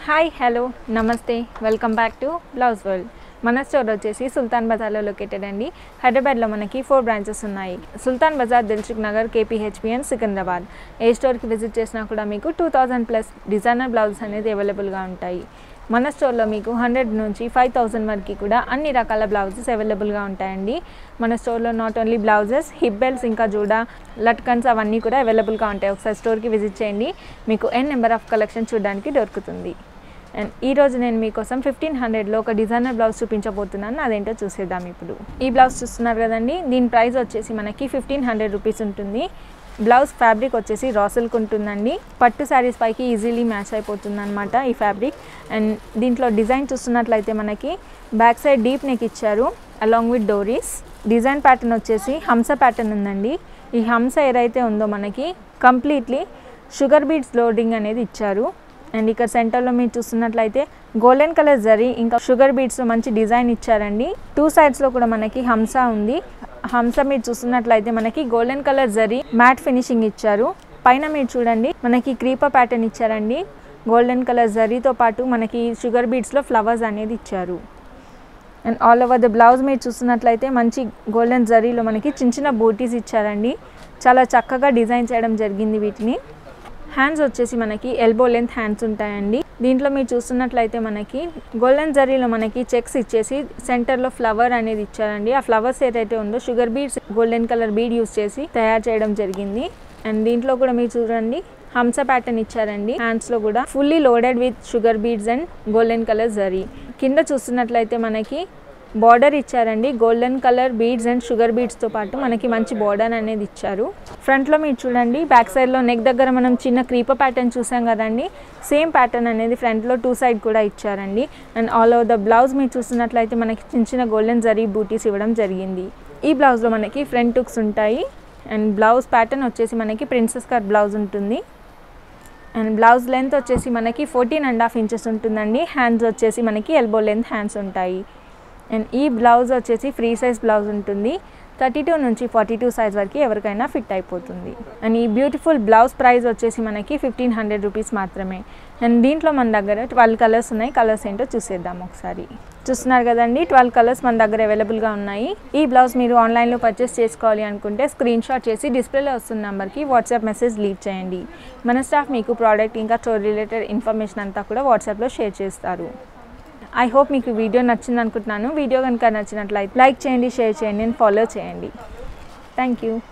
hi hello namaste welcome back to blouse world మన store వచ్చేసి సుల్తాన్ బజార్లో లొకేటెడ్ అండి హైదరాబాద్లో మనకి ఫోర్ బ్రాంచెస్ ఉన్నాయి సుల్తాన్ బజార్ దిల్సుఖ్ నగర్ కేపీహెచ్పిఎన్ సికింద్రాబాద్ ఏ స్టోర్కి విజిట్ చేసినా కూడా మీకు two thousand plus designer blouses అనేది అవైలబుల్గా ఉంటాయి మన స్టోర్లో మీకు హండ్రెడ్ నుంచి ఫైవ్ థౌజండ్ వరకు కూడా అన్ని రకాల బ్లౌజెస్ అవైలబుల్గా ఉంటాయండి మన స్టోర్లో not only blouses hip belts ఇంకా జూడా లట్కన్స్ అవన్నీ కూడా అవైలబుల్గా ఉంటాయి ఒకసారి స్టోర్కి విజిట్ చేయండి మీకు ఎన్ నెంబర్ ఆఫ్ కలెక్షన్ చూడడానికి దొరుకుతుంది అండ్ ఈ రోజు నేను మీకోసం ఫిఫ్టీన్ హండ్రెడ్లో ఒక డిజైనర్ బ్లౌజ్ చూపించబోతున్నాను అదేంటో చూసేద్దాం ఇప్పుడు ఈ బ్లౌజ్ చూస్తున్నారు కదండి దీని ప్రైస్ వచ్చేసి మనకి ఫిఫ్టీన్ హండ్రెడ్ రూపీస్ ఉంటుంది బ్లౌజ్ ఫ్యాబ్రిక్ వచ్చేసి రాసిల్క్ ఉంటుందండి పట్టు శారీస్ పైకి ఈజీలీ మ్యాచ్ అయిపోతుంది అనమాట ఈ ఫ్యాబ్రిక్ అండ్ దీంట్లో డిజైన్ చూస్తున్నట్లయితే మనకి బ్యాక్ సైడ్ డీప్ నెక్ ఇచ్చారు అలాంగ్ విత్ డోరీస్ డిజైన్ ప్యాటర్న్ వచ్చేసి హంస ప్యాటర్న్ ఉందండి ఈ హంస ఏదైతే ఉందో మనకి కంప్లీట్లీ షుగర్ బీడ్స్ లోడింగ్ అనేది ఇచ్చారు అండ్ ఇక్కడ సెంటర్లో మీరు చూస్తున్నట్లయితే గోల్డెన్ కలర్ జరీ ఇంకా షుగర్ బీడ్స్ మంచి డిజైన్ ఇచ్చారండి టూ సైడ్స్లో కూడా మనకి హంస ఉంది హంస మీరు చూస్తున్నట్లయితే మనకి గోల్డెన్ కలర్ జరీ మ్యాట్ ఫినిషింగ్ ఇచ్చారు పైన మీరు చూడండి మనకి క్రీపర్ ప్యాటర్న్ ఇచ్చారండి గోల్డెన్ కలర్ జరీతో పాటు మనకి షుగర్ బీడ్స్లో ఫ్లవర్స్ అనేది ఇచ్చారు and all over the blouse మీరు చూస్తున్నట్లయితే మంచి గోల్డెన్ జరీలో మనకి చిన్న చిన్న బూటీస్ ఇచ్చారండి చాలా చక్కగా డిజైన్ చేయడం జరిగింది వీటిని హ్యాండ్స్ వచ్చేసి మనకి ఎల్బో లెంత్ హ్యాండ్స్ ఉంటాయండి దీంట్లో మీరు చూస్తున్నట్లయితే మనకి గోల్డెన్ జరీలో మనకి చెక్స్ ఇచ్చేసి సెంటర్లో ఫ్లవర్ అనేది ఇచ్చారండి ఆ ఫ్లవర్స్ ఏదైతే ఉందో sugar beads golden colour bead use చేసి తయారు చేయడం జరిగింది అండ్ దీంట్లో కూడా మీరు చూడండి హంస ప్యాటర్న్ ఇచ్చారండి హ్యాండ్స్లో కూడా fully loaded with sugar beads and golden colour జరీ కింద చూస్తున్నట్లయితే మనకి బార్డర్ ఇచ్చారండి golden colour beads and sugar బీడ్స్తో పాటు మనకి మంచి బార్డర్ అనేది ఇచ్చారు ఫ్రంట్లో మీరు చూడండి బ్యాక్ సైడ్లో నెక్ దగ్గర మనం చిన్న క్రీపర్ ప్యాటర్న్ చూసాం కదండి సేమ్ ప్యాటర్న్ అనేది ఫ్రంట్లో టూ సైడ్ కూడా ఇచ్చారండి and all over the blouse మీరు చూస్తున్నట్లయితే మనకి చిన్న చిన్న గోల్డెన్ జరీ బూటీస్ ఇవ్వడం జరిగింది ఈ బ్లౌజ్లో మనకి ఫ్రంట్ టుక్స్ ఉంటాయి అండ్ బ్లౌజ్ ప్యాటర్న్ వచ్చేసి మనకి ప్రిన్సెస్ కట్ బ్లౌజ్ ఉంటుంది అండ్ బ్లౌజ్ లెంత్ వచ్చేసి మనకి ఫోర్టీన్ అండ్ హాఫ్ ఇంచెస్ ఉంటుందండి హ్యాండ్స్ వచ్చేసి మనకి ఎల్బో లెంత్ హ్యాండ్స్ ఉంటాయి అండ్ ఈ బ్లౌజ్ వచ్చేసి ఫ్రీ సైజ్ బ్లౌజ్ ఉంటుంది థర్టీ టూ నుంచి ఫార్టీ టూ సైజ్ వరకు ఎవరికైనా ఫిట్ అయిపోతుంది అండ్ ఈ బ్యూటిఫుల్ బ్లౌజ్ ప్రైస్ వచ్చేసి మనకి ఫిఫ్టీన్ హండ్రెడ్ రూపీస్ మాత్రమే అండ్ దీంట్లో మన దగ్గర ట్వెల్వ్ కలర్స్ ఉన్నాయి కలర్స్ ఏంటో చూసేద్దాం ఒకసారి చూస్తున్నారు కదండి ట్వెల్వ్ కలర్స్ మన దగ్గర అవైలబుల్గా ఉన్నాయి ఈ బ్లౌజ్ మీరు ఆన్లైన్లో పర్చేస్ చేసుకోవాలి అనుకుంటే స్క్రీన్ షాట్ చేసి డిస్ప్లేలో వస్తున్న నెంబర్కి వాట్సాప్ మెసేజ్ లీవ్ చేయండి మన స్టాఫ్ మీకు ప్రోడక్ట్ ఇంకా స్టోర్ రిలేటెడ్ ఇన్ఫర్మేషన్ అంతా కూడా వాట్సాప్లో షేర్ చేస్తారు ఐ హోప్ మీకు వీడియో నచ్చింది అనుకుంటున్నాను వీడియో కనుక నచ్చినట్లయితే లైక్ చేయండి షేర్ చేయండి అండ్ ఫాలో చేయండి థ్యాంక్ యూ